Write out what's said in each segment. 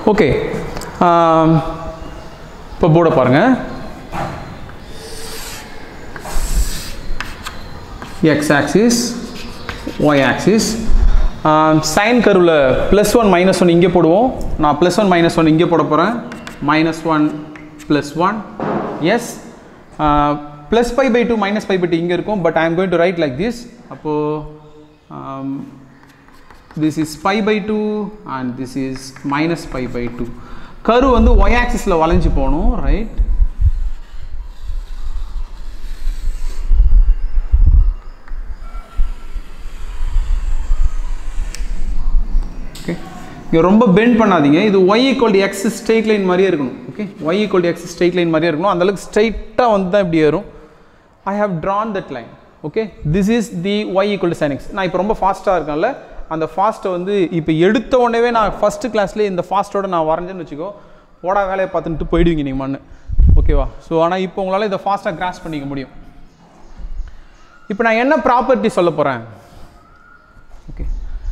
Okay இப்போ போர்டை பாருங்கள் X axis Y axis sine கருவில் ப்ளஸ் ஒன் மைனஸ் ஒன் இங்கே போடுவோம் நான் ப்ளஸ் ஒன் மைனஸ் ஒன் இங்கே போட போகிறேன் minus one plus one yes plus five by two minus five by two இங்கே இருக்கும் but I am going to write like this அப்போது this is pi by 2 and this is minus pi by 2 கரு வந்து y ஆக்சிஸில் வளைஞ்சு போகணும் right okay இங்கே ரொம்ப bend பண்ணாதீங்க இது y equal to x straight line மாதிரியே இருக்கணும் okay y equal to x straight line மாதிரியே இருக்கணும் அந்தளவுக்கு ஸ்ட்ரைட்டாக வந்து தான் இப்படி ஏறும் I have drawn that line okay this is the y equal to sine x நான் இப்போ ரொம்ப ஃபாஸ்ட்டாக இருக்கேன்ல அந்த ஃபாஸ்ட்டை வந்து இப்போ எடுத்த உடனே நான் ஃபஸ்ட்டு கிளாஸ்லேயே இந்த ஃபாஸ்ட்டோட நான் வரைஞ்சேன்னு வச்சுக்கோ போடா வேலையை பார்த்துட்டு போயிடுவீங்க நீங்கள் மண்ணு ஓகேவா ஸோ ஆனால் இப்போ உங்களால் இதை ஃபாஸ்ட்டாக கிராஸ் பண்ணிக்க முடியும் இப்போ நான் என்ன ப்ராப்பர்ட்டி சொல்ல போகிறேன் okay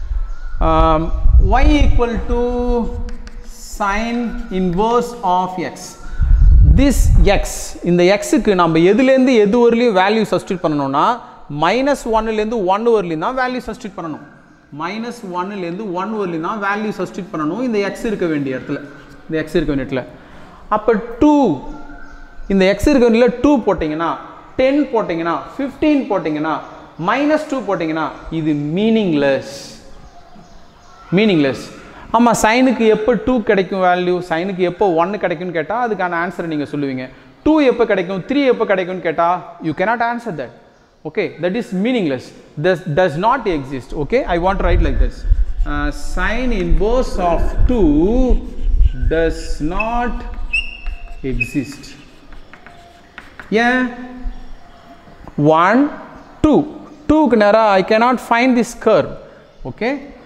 y equal to sin inverse of x this x இந்த xக்கு நம்ம எதுலேருந்து எது வரலையும் வேல்யூ சப்ஸ்டியூட் பண்ணணும்னா மைனஸ் ஒன்னுலேருந்து ஒன் வரலையும் தான் வேல்யூ சப்ஸ்டியூட் பண்ணணும் மைனஸ் ஒன்னுலேருந்து ஒன் வரலையும் தான் வேல்யூ சப்ஸ்டியூட் பண்ணணும் இந்த x இருக்க வேண்டிய இடத்துல இந்த x இருக்க வேண்டிய இடத்துல அப்போ டூ இந்த x இருக்க வேண்டிய டூ போட்டிங்கன்னா டென் போட்டிங்கன்னா ஃபிஃப்டீன் போட்டிங்கன்னா மைனஸ் டூ போட்டிங்கன்னா இது மீனிங்லெஸ் மீனிங்லெஸ் ஆமாம் சைனுக்கு எப்போ டூ கிடைக்கும் வேல்யூ சைனுக்கு எப்போ ஒன்று கிடைக்கும்னு கேட்டால் அதுக்கான ஆன்சரை நீங்கள் சொல்லுவீங்க டூ எப்போ கிடைக்கும் த்ரீ எப்போ கிடைக்கும்னு கேட்டால் you cannot answer that okay that is meaningless this does not exist okay i want to write like this uh, sine inverse of 2 does not exist ஏன் ஒன் டூ டூக்கு நேராக I cannot find this curve okay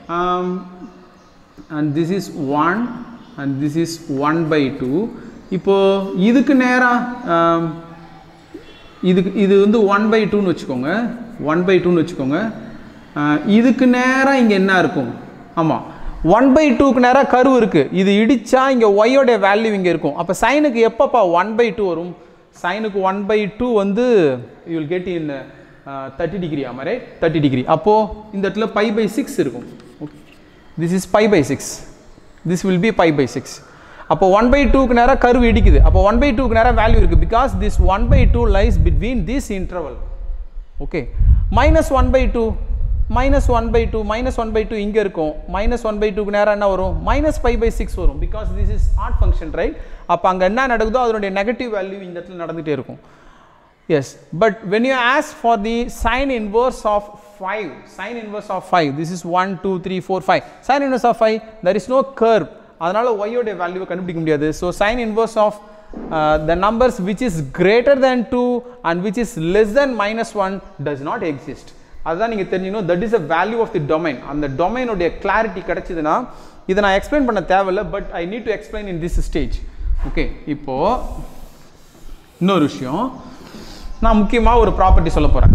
and this is one and this is one by two இப்போது இதுக்கு நேராக இதுக்கு இது வந்து one by டூன்னு வச்சுக்கோங்க ஒன் பை டூன்னு வச்சுக்கோங்க அஹ், இதுக்கு நேராக இங்கே என்ன இருக்கும் ஆமாம் ஒன் பை டூக்கு நேராக கருவு இருக்குது இது இடித்தா இங்கே ஒய்யோட வேல்யூ இங்கே இருக்கும் அப்போ சைனுக்கு எப்பப்பா ஒன் பை டூ வரும் சைனுக்கு ஒன் பை டூ வந்து you will get in thirty degree ஆமா ரைட் தேர்ட்டி டிகிரி அப்போது இந்த இடத்துல பை பை சிக்ஸ் இருக்கும் okay this is pi by six this will be pi by six அப்போ ஒன் பை டூக்கு நேராக கருவு இடிக்குது அப்போ ஒன் பை டூக்கு நேராக வேல்யூ இருக்குது because this one by two lies between this interval okay minus one by two minus one by two minus one by two இங்கே இருக்கும் மைனஸ் ஒன் பை டூக்கு நேரம் என்ன வரும் மைனஸ் ஃபைவ் பை சிக்ஸ் வரும் because this is odd function right அப்போ அங்கே என்ன நடக்குதோ அதனுடைய நெகட்டிவ் வேல்யூ இந்த இடத்துல நடந்துகிட்டே இருக்கும் yes but when you ask for the sine inverse of 5 sine inverse of 5 this is 1 2 3 4 5 sine inverse of 5 there is no curve அதனால y ஓட வேல்யூவை கண்டுபிடிக்க முடியாது so sine inverse of uh, the numbers which is greater than 2 and which is less than minus 1 does not exist அதுதான் நீங்கள் தெரிஞ்சுக்கணும் that is a value of the domain அந்த டொமைனுடைய கிளாரிட்டி கிடைச்சதுன்னா இதை நான் எக்ஸ்பிளைன் பண்ண தேவையில்ல but I need to explain in this stage okay இப்போது இன்னொரு விஷயம் நான் முக்கியமாக ஒரு ப்ராப்பர்ட்டி சொல்ல போகிறேன்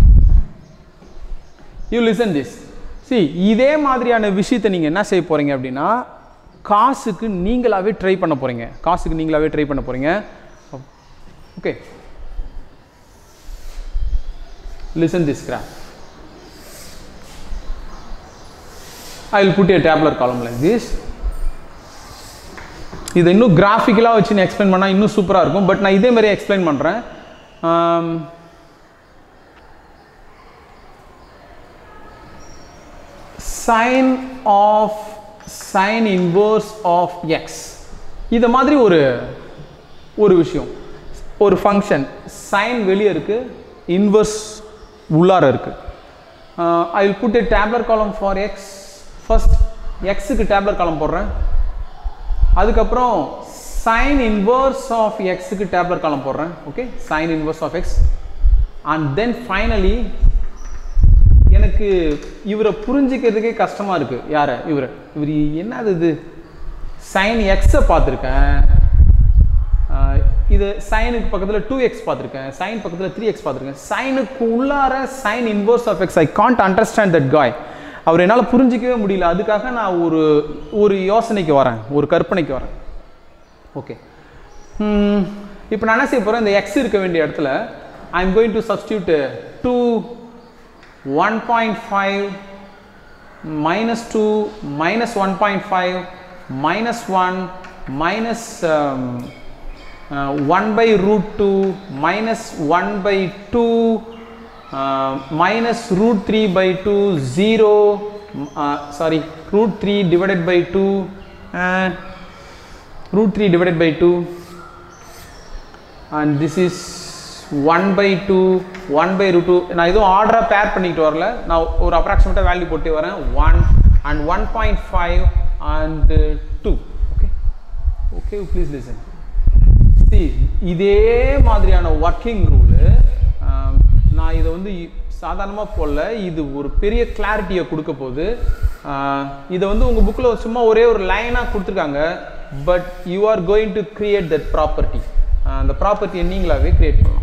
யூ லிசன் திஸ் see இதே மாதிரியான விஷயத்தை நீங்கள் என்ன செய்ய போகிறீங்க அப்படின்னா காசுக்கு நீங்களாவே ட்ரை பண்ண போகிறீங்க காசுக்கு நீங்களாவே ட்ரை பண்ண போகிறீங்க okay listen this graph I will put a tabular column like this இதை இன்னும் கிராஃபிக்கலாக வச்சு நான் எக்ஸ்பிளைன் பண்ணால் இன்னும் சூப்பராக இருக்கும் பட் நான் இதே மாதிரி எக்ஸ்பிளைன் பண்ணுறேன் sine of sine inverse of x இது மாதிரி ஒரு ஒரு விஷயம் ஒரு ஃபங்க்ஷன் சைன் வெளியே இருக்குது இன்வர்ஸ் உள்ளார இருக்குது I will put a tabular column for x first எக்ஸுக்கு டேப்லர் காலம் போடுறேன் அதுக்கப்புறம் சைன் இன்வர்ஸ் ஆஃப் எக்ஸுக்கு டேப்லர் காலம் போடுறேன் okay sine inverse of x and then finally எனக்கு இவரை புரிஞ்சிக்கிறதுக்கே கஷ்டமாக இருக்குது யாரை இவர் இவர் என்னது இது சைன் எக்ஸை பார்த்துருக்கேன் இது சைனுக்கு பக்கத்தில் டூ எக்ஸ் பார்த்துருக்கேன் சைன் பக்கத்தில் த்ரீ எக்ஸ் பார்த்துருக்கேன் சைனுக்கு உள்ளார sine inverse of x I can't understand that guy அவர் என்னால் புரிஞ்சிக்கவே முடியல அதுக்காக நான் ஒரு ஒரு யோசனைக்கு வரேன் ஒரு கற்பனைக்கு வரேன் ஓகே இப்போ நான் என்ன செய்ய போகிறேன் இந்த எக்ஸ் இருக்க வேண்டிய இடத்துல I am going to substitute two one point five minus 2 minus 1.5 minus 1 minus um, uh, 1 by root 2 minus 1 by 2 uh, minus root 3 by 2 0 uh, sorry root 3 divided by 2 uh, root 3 divided by 2 and this is 1 by 2 1 by root 2 நான் எதுவும் ஆர்டராக பேர் பண்ணிக்கிட்டு வரல நான் ஒரு அப்ராக்சிமேட்டாக value போட்டு வரேன் 1 and 1.5 and 2 okay okay please listen see இதே மாதிரியான ஒர்க்கிங் ரூலு நான் இதை வந்து சாதாரணமாக போடல இது ஒரு பெரிய கிளாரிட்டியை கொடுக்க போகுது ஆஹ் இதை வந்து உங்கள் புக்கில் சும்மா ஒரே ஒரு லைனாக கொடுத்துருக்காங்க but you are going to create that property அந்த ப்ராப்பர்ட்டியை நீங்களாகவே கிரியேட் பண்ணலாம்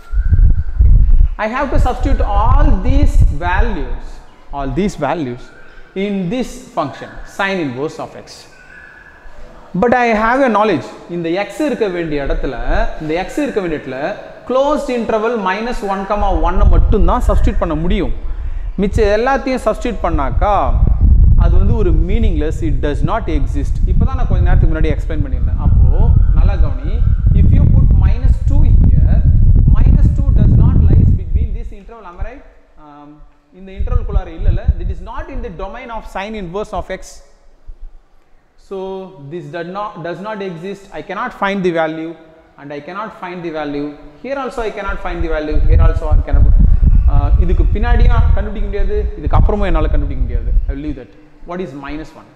I have to substitute all these values, all these values in this function sin inverse of x. But I have a knowledge இந்த x இருக்க வேண்டிய இடத்துல இந்த x இருக்க வேண்டிய இடத்துல closed interval minus one comma ஒன்னை மட்டும்தான் சப்ஸ்டியூட் பண்ண முடியும் மிச்சம் எல்லாத்தையும் சப்ஸ்டியூட் பண்ணாக்கா அது வந்து ஒரு meaningless it does not exist இப்போ தான் நான் கொஞ்ச நேரத்துக்கு முன்னாடி எக்ஸ்பிளைன் பண்ணியிருந்தேன் அப்போது நல்லா கவனி if you put minus two here minus two does not lies between this interval am I right um, இந்த இன்டர்வல் குள்ளார இல்லைல்ல that is not in the domain of sine inverse of x So this does not does not exist. I cannot find the value, and I cannot find the value. Here also I cannot find the value. Here also I cannot. Uh, இதுக்கு பின்னாடியும் கண்டுபிடிக்க முடியாது இதுக்கு அப்புறமும் என்னால் கண்டுபிடிக்க முடியாது I leave that what is minus one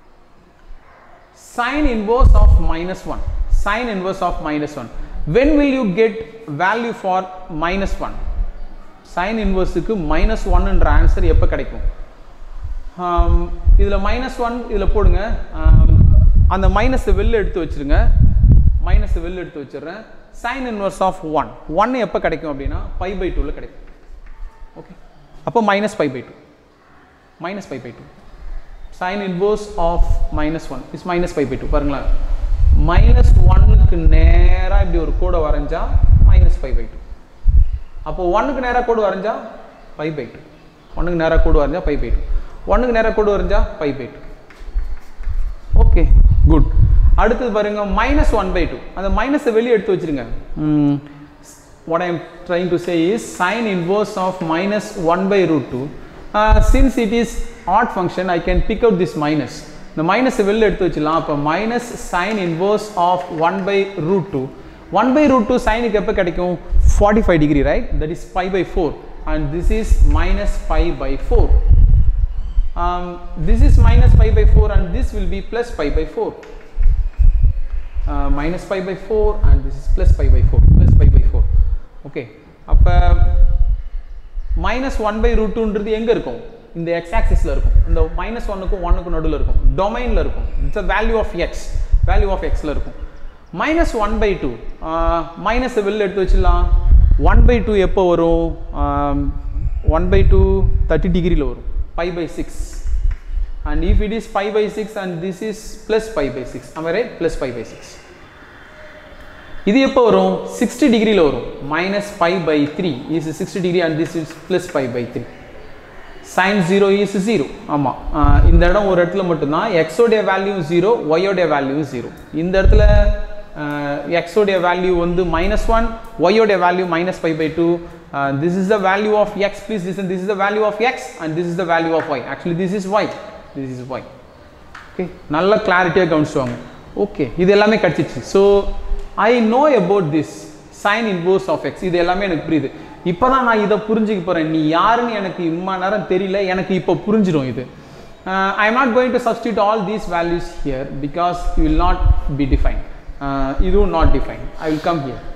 sine inverse of minus one sine inverse of minus one when will you get value for minus one sine இன்வர்ஸுக்கு மைனஸ் ஒன்னுன்ற ஆன்சர் எப்போ கிடைக்கும் இதில் மைனஸ் ஒன் இதில் போடுங்க ஆம், அந்த மைனஸை வெளில எடுத்து வச்சிருங்க மைனஸை வெளில எடுத்து வச்சிடுறேன் sine inverse of one one எப்போ கிடைக்கும் அப்படின்னா பை பை டூவில் கிடைக்கும் ஓகே அப்போ minus pi by two minus pi by two sine inverse of minus one is minus pi by two பாருங்களேன் மைனஸ் ஒன்னுக்கு நேராக இப்படி ஒரு கோடை வரைஞ்சா மைனஸ் பை பை டூ அப்போ ஒன்றுக்கு நேராக கோடு வரைஞ்சா பை பை டூ ஒன்றுக்கு நேராக கோடு வரைஞ்சா பை பை டூ ஒன்றுக்கு நேராக கோடு வரைஞ்சா pi by two okay good அடுத்தது பாருங்க மைனஸ் ஒன் பை டூ அந்த மைனஸை வெளியே எடுத்து வச்சிருங்க what I am trying to say is sine inverse of minus 1 by root 2 uh, since it is odd function I can pick out this minus இந்த minus வெளில எடுத்து வச்சிடலாம் அப்போ minus sine inverse of one by root two one by root two சைனுக்கு எப்போ கிடைக்கும் forty five degree right that is pi by four and this is minus pi by four this is minus pi by 4 and this will be plus pi by 4 uh, minus pi by 4 and this is plus pi by 4 plus pi by 4 okay அப்போ minus one by root டூன்றது எங்கே இருக்கும் இந்த X ஆக்சிஸில் இருக்கும் இந்த minus ஒன்னுக்கும் ஒன்னுக்கும் நடுவில் இருக்கும் டொமைனில் இருக்கும் it's a value of x value of எக்ஸில் இருக்கும் மைனஸ் ஒன் பை டூ மைனஸை வெளில எடுத்து வச்சிடலாம் ஒன் பை டூ எப்போ வரும் ஒன் பை டூ தேர்ட்டி டிகிரியில் வரும் pi by 6 and if it is pi by 6 and this is plus pi by 6 am I right plus pi by 6 இது எப்போ வரும் 60 டிகிரியில் வரும் minus pi by three is sixty degree and this is plus pi by three sine zero is zero ஆமாம் இந்த இடம் ஒரு இடத்துல மட்டும்தான் எக்ஸோடைய வேல்யூ ஜீரோ ஒய்யோடைய வேல்யூ ஜீரோ இந்த இடத்துல எக்ஸோடைய வேல்யூ வந்து மைனஸ் ஒன் ஒய்யோடைய value minus five by two this is the value of x please listen this is the value of x and this is the value of y actually this is y this is y okay நல்ல கிளாரிட்டியாக கவனிச்சுவாங்க okay இது எல்லாமே கிடச்சிச்சு so I know about this sine inverse of x இது எல்லாமே எனக்கு புரியுது இப்போ தான் நான் இதை புரிஞ்சுக்க போகிறேன் நீ யாருன்னு எனக்கு இம்மா நேரம் தெரியல எனக்கு இப்போ புரிஞ்சிடும் இது I am not going to substitute all these values here because you will not be define இதுவும் not define I will come here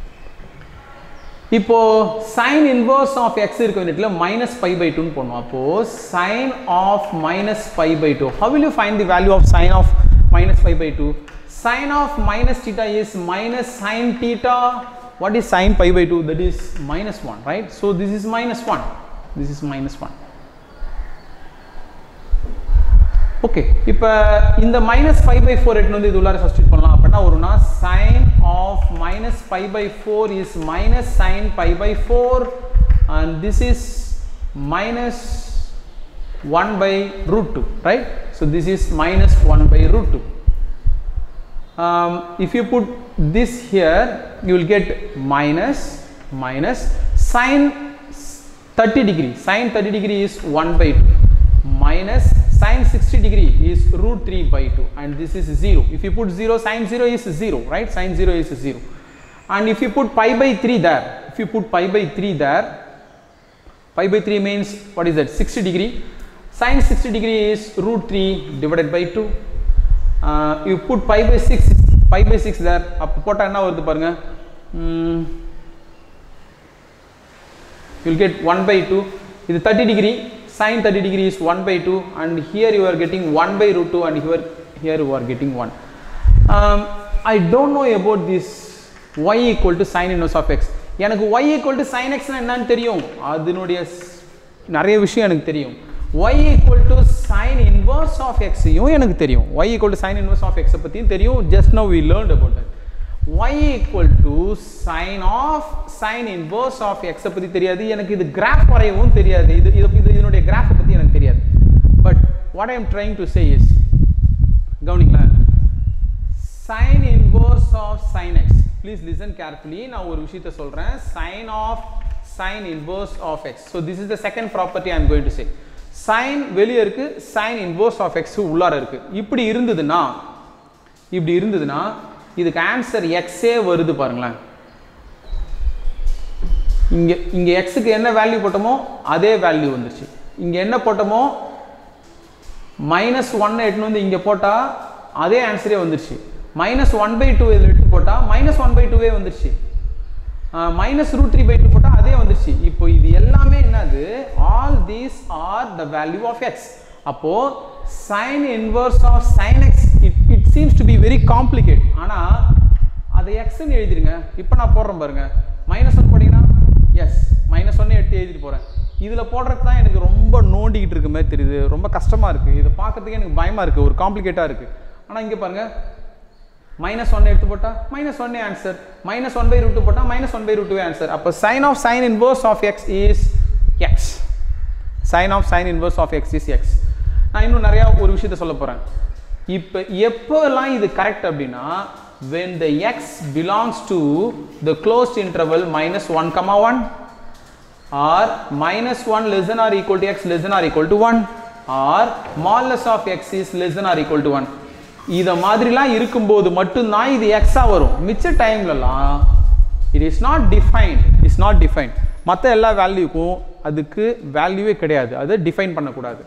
இப்போ சைன் இன்வர்ஸ் ஆஃப் எக்ஸ் இருக்க வேண்டியதுல மைனஸ் பை பை டூன்னு போடணும் அப்போ sine of minus pi by two how will you find the value of sine of minus pi by two sine of minus theta is minus sine theta what is sine pi by 2 that is minus 1 right so this is minus 1 this is minus 1 okay இப்போ இந்த minus five by four எட்டு வந்து இது உள்ளார substitute பண்ணலாம் அப்படின்னா வரும்னா sine of minus five by four is minus sine five by four and this is minus one by root two right so this is minus one by root two um, if you put this here you will get minus minus sine 30 degree sine 30 degree is 1 by 2 minus sine 60 degree is root 3 by 2 and this is 0 if you put 0 sine 0 is 0 right sine 0 is 0 and if you put pi by 3 there if you put pi by 3 there pi by 3 means what is that 60 degree sine 60 degree is root 3 divided by 2 uh, you put pi by 6 pi by 6 there அப்போ போட்டால் என்ன வருது பாருங்க you'll get 1 by 2 இது 30 degree sin 30 degree is 1 by 2 and here you are getting 1 by root 2 and here here you are getting 1 um, I don't know about this y equal to sin inverse of x எனக்கு y equal to sin x னா என்னன்னு தெரியும் அதனுடைய ஸ்- நிறைய விஷயம் எனக்கு தெரியும் y equal to sin inverse of x யும் எனக்கு தெரியும் y equal to sin inverse of x -அ பத்தியும் தெரியும் just now we learned about that y equal to sin of sin inverse of x -அ பத்தி தெரியாது எனக்கு இது கிராஃப் வரையவும் தெரியாது இது இது இது இதனுடைய கிராஃப் பத்தி எனக்கு தெரியாது but what i am trying to say is கவனிங்களேன் sin inverse of sin x please listen carefully நான் ஒரு விஷயத்தை சொல்றேன் sin of sin inverse of x so this is the second property i am going to say sin வெளியே இருக்கு sin inverse of x உள்ளார இருக்கு இப்படி இருந்ததுன்னா இப்படி இருந்ததுன்னா இதுக்கு ஆன்சர் எக்ஸே வருது பாருங்களேன் இங்க இங்க எக்ஸுக்கு என்ன வேல்யூ போட்டோமோ அதே வேல்யூ வந்துருச்சு இங்க என்ன போட்டோமோ மைனஸ் ஒன் எட்டுன்னு வந்து இங்கே போட்டால் அதே ஆன்சரே வந்துருச்சு மைனஸ் ஒன் பை டூ இதில் எடுத்து போட்டால் மைனஸ் ஒன் பை டூவே வந்துருச்சு minus root three by two போட்டால் அதே வந்துருச்சு இப்போ இது எல்லாமே என்னது all these are the value of x அப்போ sine inverse of sine x it it seems to be very complicate ஆனால் அதை எக்ஸ்ன்னு எழுதிருங்க இப்போ நான் போடுறேன் பாருங்க மைனஸ் ஒன் போட்டிங்கன்னா எஸ் மைனஸ் ஒன்னே எடுத்து எழுதிட்டு போகிறேன் இதில் போடுறது தான் எனக்கு ரொம்ப நோண்டிக்கிட்டு இருக்க மாதிரி தெரியுது ரொம்ப கஷ்டமாக இருக்குது இதை பார்க்கறதுக்கே எனக்கு பயமாக இருக்குது ஒரு காம்ப்ளிகேட்டாக இருக்குது ஆனால் இங்கே பாருங்கள் மைனஸ் ஒன் எடுத்து போட்டால் மைனஸ் ஒன்னே answer minus one by root போட்டால் minus one by root answer அப்போ sine of sine inverse of x is x sine of sine inverse of x is x நான் இன்னும் நிறையா ஒரு விஷயத்த சொல்ல போகிறேன் இப்போ எப்போல்லாம் இது கரெக்ட் அப்படின்னா when the x belongs to the closed interval minus 1 comma 1 or minus 1 less than or equal to x less than or equal to 1 or modulus of x is less than or equal to 1 இத மாதிரிலாம் இருக்கும்போது மட்டும்தான் இது எக்ஸா வரும் மிச்ச டைம்லலாம் it is not defined is not defined மற்ற எல்லா வேல்யூக்கும் அதுக்கு வேல்யூவே கிடையாது அதை டிஃபைன் பண்ணக்கூடாது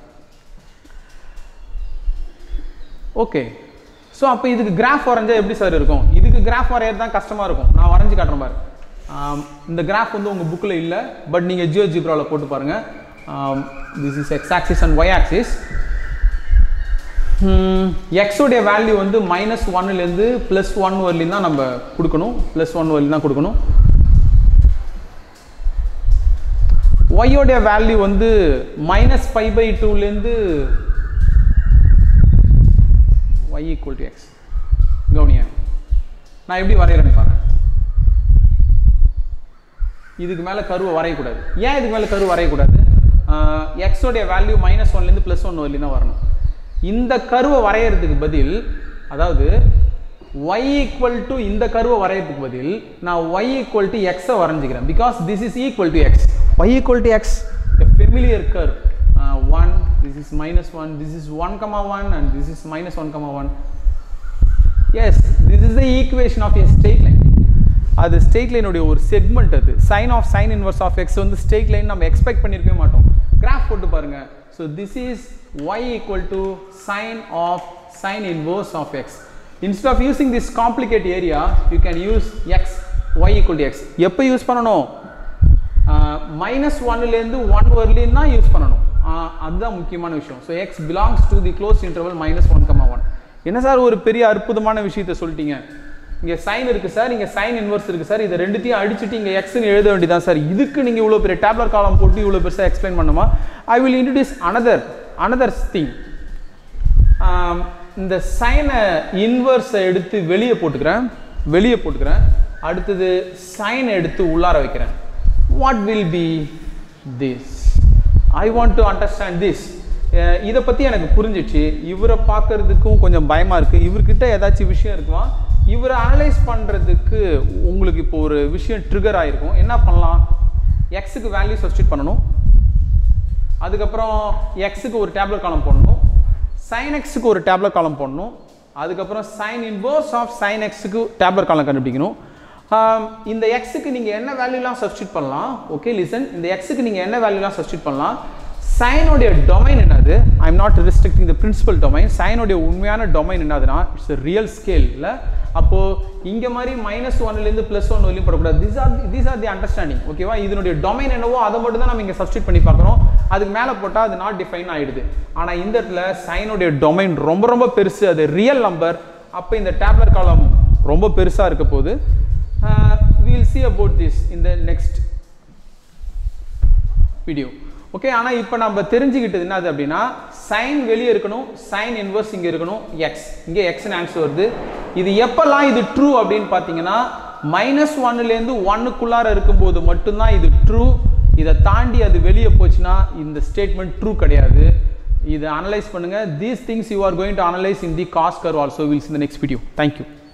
ஓகே ஸோ அப்போ இதுக்கு கிராஃப் வரைஞ்சா எப்படி சார் இருக்கும் இதுக்கு கிராஃப் வரையறது தான் கஷ்டமாக இருக்கும் நான் வரைஞ்சு காட்டுறேன் பாரு ஆம், இந்த கிராஃப் வந்து உங்கள் புக்கில் இல்லை பட் நீங்கள் ஜியோ ஜிப்ராவில் போட்டு பாருங்கள் this is x axis and y axis எக்ஸோடைய வேல்யூ வந்து மைனஸ் ஒன்னுலேருந்து ப்ளஸ் ஒன் வரலையும் தான் நம்ம கொடுக்கணும் ப்ளஸ் ஒன் வரலையும் தான் கொடுக்கணும் ஒய்யோடைய வேல்யூ வந்து மைனஸ் ஃபைவ் பை டூலேருந்து y equal to x கவனிய நான் எப்படி வரைகிறேன்னு பாருங்க இதுக்கு மேலே கருவை வரையக்கூடாது ஏன் இதுக்கு மேலே கரு வரையக்கூடாது எக்ஸோடைய வேல்யூ மைனஸ் ஒன்லேருந்து ப்ளஸ் ஒன் வரலையும் தான் வரணும் இந்த கருவை வரையறதுக்கு பதில் அதாவது y ஈக்குவல் டு இந்த கருவை வரையறதுக்கு பதில் நான் y ஈக்குவல் டு எக்ஸை வரைஞ்சிக்கிறேன் because this is equal to x y equal to x a familiar curve uh, 1 this is minus 1 this is 1 comma 1 and this is minus 1 comma 1 yes this is the equation of a straight line அது straight லைனுடைய ஒரு segment அது sine of sine inverse of x வந்து straight line நம்ம expect பண்ணியிருக்கவே மாட்டோம் graph போட்டு பாருங்க so this is y equal to sine of sine inverse of x instead of using this complicate area you can use x y equal to x எப்போ use பண்ணணும் minus ஒன்னுலேருந்து one வரலையும் தான் use பண்ணணும் ah அதுதான் முக்கியமான விஷயம் so x belongs to the close interval minus one comma one என்ன சார் ஒரு பெரிய அற்புதமான விஷயத்த சொல்லிட்டீங்க இங்கே சைன் இருக்குது சார் இங்கே சைன் இன்வர்ஸ் இருக்குது சார் இதை ரெண்டுத்தையும் அடிச்சுட்டு இங்கே எக்ஸ்னு எழுத வேண்டியதான் சார் இதுக்கு நீங்கள் இவ்வளோ பெரிய டேப்லர் காலம் போட்டு இவ்வளோ பெருசாக எக்ஸ்பிளைன் பண்ணுமா I will introduce another another thing ஆம், இந்த சைனை இன்வர்ஸை எடுத்து வெளியே போட்டுக்கிறேன் வெளியே போட்டுக்கிறேன் அடுத்தது சைன் எடுத்து உள்ளார வைக்கிறேன் what will be this I want to understand this இதை பற்றி எனக்கு புரிஞ்சிச்சு இவரை பார்க்கறதுக்கும் கொஞ்சம் பயமாக இருக்குது இவர்கிட்ட ஏதாச்சும் விஷயம் இருக்குமா இவரை அனலைஸ் பண்ணுறதுக்கு உங்களுக்கு இப்போ ஒரு விஷயம் ட்ரிகர் ஆகிருக்கும் என்ன பண்ணலாம் எக்ஸுக்கு வேல்யூ சப்ஸ்டியூட் பண்ணணும் அதுக்கப்புறம் எக்ஸுக்கு ஒரு டேப்லெட் காலம் போடணும் சைன் எக்ஸுக்கு ஒரு டேப்லெட் காலம் போடணும் அதுக்கப்புறம் சைன் இன்வர்ஸ் ஆஃப் சைன் எக்ஸுக்கு டேப்லெட் காலம் கண்டுபிடிக்கணும் ஆம், இந்த எக்ஸுக்கு நீங்கள் என்ன வேல்யூலாம் சப்ஸ்டியூட் பண்ணலாம் ஓகே லிசன் இந்த எக்ஸுக்கு நீங்கள் என்ன வேல்யூலாம் சப்ஸ்டியூட் பண்ணலாம் சைனுடைய டொமைன் என்னது I am not restricting the principal domain சைனுடைய உண்மையான டொமைன் என்னதுன்னா இட்ஸ் ரியல் ஸ்கேலில் அப்போது இங்கே மாதிரி மைனஸ் ஒன்லேருந்து ப்ளஸ் ஒன் வரையும் போடக்கூடாது this are these are the understanding ஓகேவா இதனுடைய டொமைன் என்னவோ அதை மட்டும் தான் நம்ம இங்கே சப்ஸ்டியூட் பண்ணி பார்க்குறோம் அதுக்கு மேலே போட்டால் அது நாட் டிஃபைன் ஆகிடுது ஆனால் இந்த இடத்துல சைனுடைய டொமைன் ரொம்ப ரொம்ப பெருசு அது ரியல் நம்பர் அப்போ இந்த டேப்லர் காலம் ரொம்ப பெருசாக இருக்க போது will see about this in the next video okay ஆனால் இப்போ நம்ம தெரிஞ்சுக்கிட்டது என்னது அப்படின்னா சைன் வெளியே இருக்கணும் சைன் இன்வர்ஸ் இங்கே இருக்கணும் எக்ஸ் இங்கே எக்ஸ்னு ஆன்சர் வருது இது எப்பெல்லாம் இது ட்ரூ அப்படின்னு பார்த்தீங்கன்னா மைனஸ் ஒன்னுலேருந்து ஒன்னுக்குள்ளார இருக்கும்போது மட்டும்தான் இது ட்ரூ இதை தாண்டி அது வெளியே போச்சுன்னா இந்த ஸ்டேட்மெண்ட் ட்ரூ கிடையாது இதை அனலைஸ் பண்ணுங்க these things you are going to analyse in the gas curve also வில்ஸ் இந்த நெக்ஸ்ட் வீடியோ தேங்க்யூ